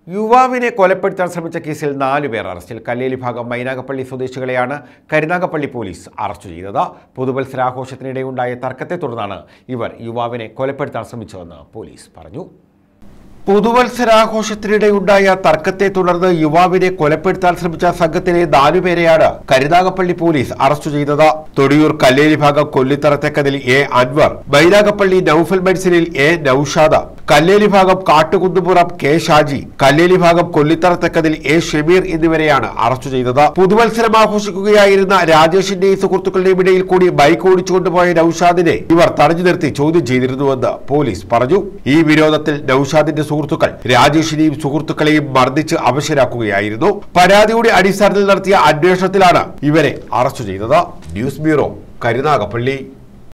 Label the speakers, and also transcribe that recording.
Speaker 1: യുവാവിനെ കൊലപ്പെടുത്താൻ ശ്രമിച്ച കേസിൽ നാലു പേർ അറസ്റ്റിൽ കല്ലേലി ഭാഗം മൈനാഗപ്പള്ളി സ്വദേശികളെയാണ് കരുനാഗപ്പള്ളി പോലീസ് അറസ്റ്റ് ചെയ്തത് പുതുവത്സരാഘോഷത്തിനിടെയുണ്ടായ തർക്കത്തെ തുടർന്നാണ് ഇവർ യുവാവിനെ കൊലപ്പെടുത്താൻ ശ്രമിച്ചതെന്ന് പോലീസ് പറഞ്ഞു പുതുവത്സരാഘോഷത്തിനിടെയുണ്ടായ തർക്കത്തെ തുടർന്ന് യുവാവിനെ കൊലപ്പെടുത്താൻ ശ്രമിച്ച സംഘത്തിലെ നാലുപേരെയാണ് കരുനാഗപ്പള്ളി പോലീസ് അറസ്റ്റ് ചെയ്തത് തൊടിയൂർ കല്ലേരി ഭാഗം കൊല്ലിത്തറത്തേക്കതിൽ എ അൻവർ മൈനാഗപ്പള്ളി നൌഫൽ മൻസിലിൽ എ നൌഷാദ കല്ലേലി ഭാഗം കാട്ടുകുന്നുപുറം കെ ഷാജി കല്ലേലി ഭാഗം കൊല്ലിത്തറത്തേക്കതിൽ എ ഷമീർ എന്നിവരെയാണ് അറസ്റ്റ് ചെയ്തത് പുതുവത്സരം ആഘോഷിക്കുകയായിരുന്ന രാജേഷിന്റെയും സുഹൃത്തുക്കളുടെയും ഇടയിൽ കൂടി ബൈക്ക് ഓടിച്ചുകൊണ്ടുപോയ നൌഷാദിനെ ഇവർ തടഞ്ഞു നിർത്തി ചോദ്യം ചെയ്തിരുന്നുവെന്ന് പോലീസ് പറഞ്ഞു ഈ വിരോധത്തിൽ നൌഷാദിന്റെ സുഹൃത്തുക്കൾ രാജേഷിനെയും സുഹൃത്തുക്കളെയും മർദ്ദിച്ച് അവശരാക്കുകയായിരുന്നു പരാതിയുടെ അടിസ്ഥാനത്തിൽ നടത്തിയ അന്വേഷണത്തിലാണ് ഇവരെ അറസ്റ്റ് ചെയ്തത് ന്യൂസ് ബ്യൂറോ കരുനാഗപ്പള്ളി